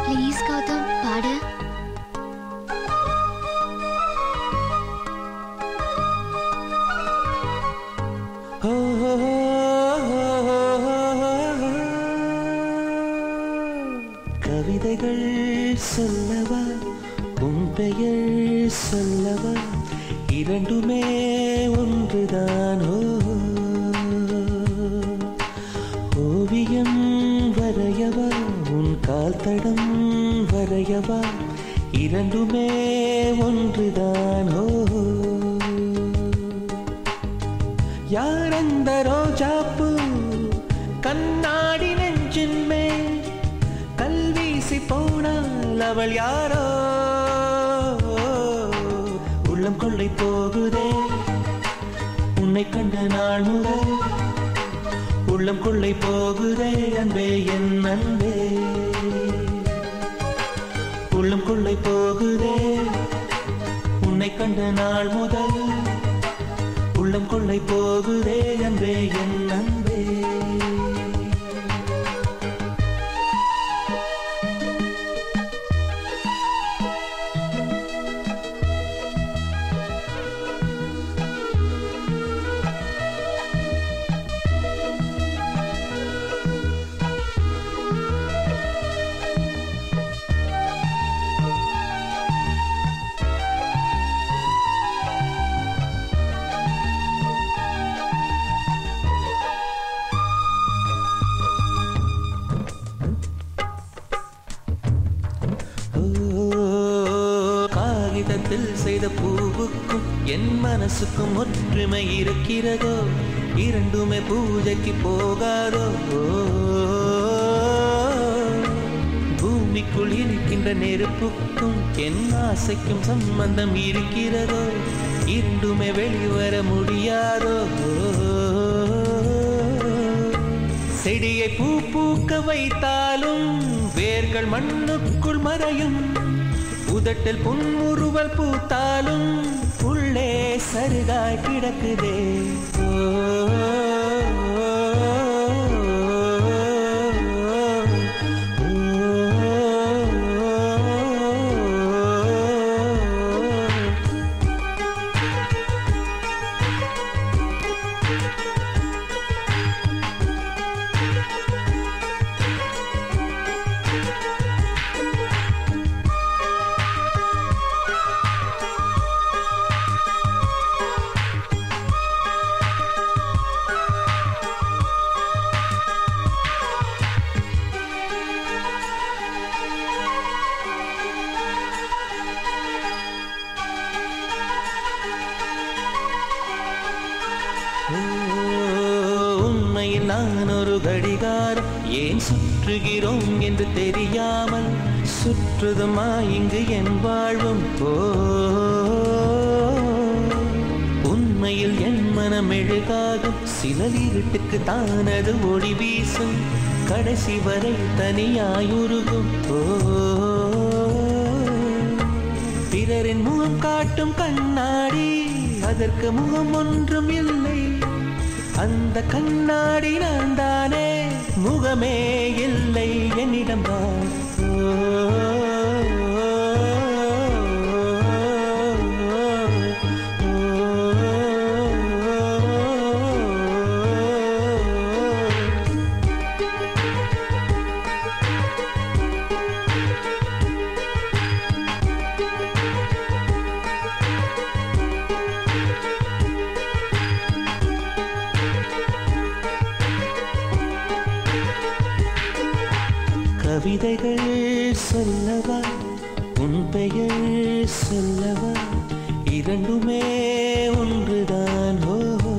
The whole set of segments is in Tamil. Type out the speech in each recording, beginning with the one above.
ப்ளீஸ் கௌதம் பாடு கவிதைகள் சொல்லவா உன் பெயர் சொல்லவா இரண்டுமே ஒன்றுதான் ஓ ஓவியம் வரையவா உன் கால் தடம் வரையவா இரண்டுமே ஒன்றுதான் ஓ யார் அந்த ரோஜாப்பூ கண்ணாடி நெஞ்சின் மேல் கல்வீசி போனால் அவள் யாரோ உள்ளம் கொள்ளை போகுதே உன்னை கண்ட நாள் முதல் உள்ளம் கொள்ளை போகுதே அன்பே என் அன்பே உள்ளம் கொள்ளை போகுதே உன்னை கண்ட நாள் முதல் உள்ளம் கொள்ளை போகுதே அன்பே என் அன்பே ஓ, காகிதத்தில் செய்த பூவுக்கும் என் மனசுக்கும் ஒற்றுமை இருக்கிறதோ இரண்டுமே பூஜைக்கு போகாதோ ஓ, பூமிக்குள் இருக்கின்ற நெருப்புக்கும் என் ஆசைக்கும் சம்பந்தம் இருக்கிறதோ இரண்டுமே வெளிவர முடியாதோ செடியை பூ பூக்க வைத்தாலும் வேர்கள் மண்ணுக்குள் மறையும் உதட்டில் புன்முறுவல் பூத்தாலும் உள்ளே சருகாய் கிடக்குதே ஓ, ஓ, ஓ, உண்மையில் நான் ஒரு கடிகாரம் ஏன் சுற்றுகிறோம் என்று தெரியாமல் சுற்றுதுமா இங்கு என் வாழ்வும் ஓ உண்மையில் என் மனம் எழுகாகும் சிலர் இருட்டுக்கு தானது ஒளி வீசும் கடைசி வரை தனியாயுருகும் ஓ பிறரின் முகம் காட்டும் கண்ணாடி அதற்கு முகம் ஒன்றும் இல்லை அந்த கண்ணாடி நான் தானே முகமே இல்லை என்னிடம் தான் கவிதைகள் சொல்லவா உன் பெயர் சொல்லவா இரண்டுமே ஒன்றுதான் ஓ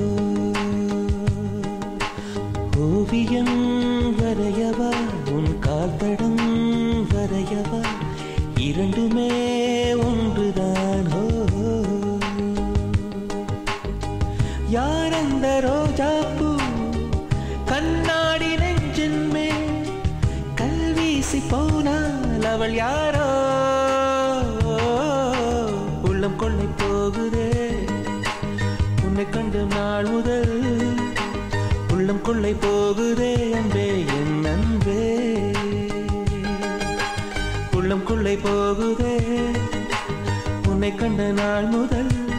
ஓவியம் வரையவா உன் கால்தடம் வரையவா இரண்டுமே ஒன்றுதான் ஓ யார் அந்த ரோஜாப்பூ கண்ணாடி நெஞ்சின் மேல் கல்வீசி போனால் அவள் யாரோ உள்ளம் கொள்ளை போகுதே உன்னை கண்டு நாள் முதல் உள்ளம் கொள்ளை போகுதே அன்பே என் அன்பே உள்ளம் கொள்ளை போகுதே உன்னை கண்ட நாள் முதல்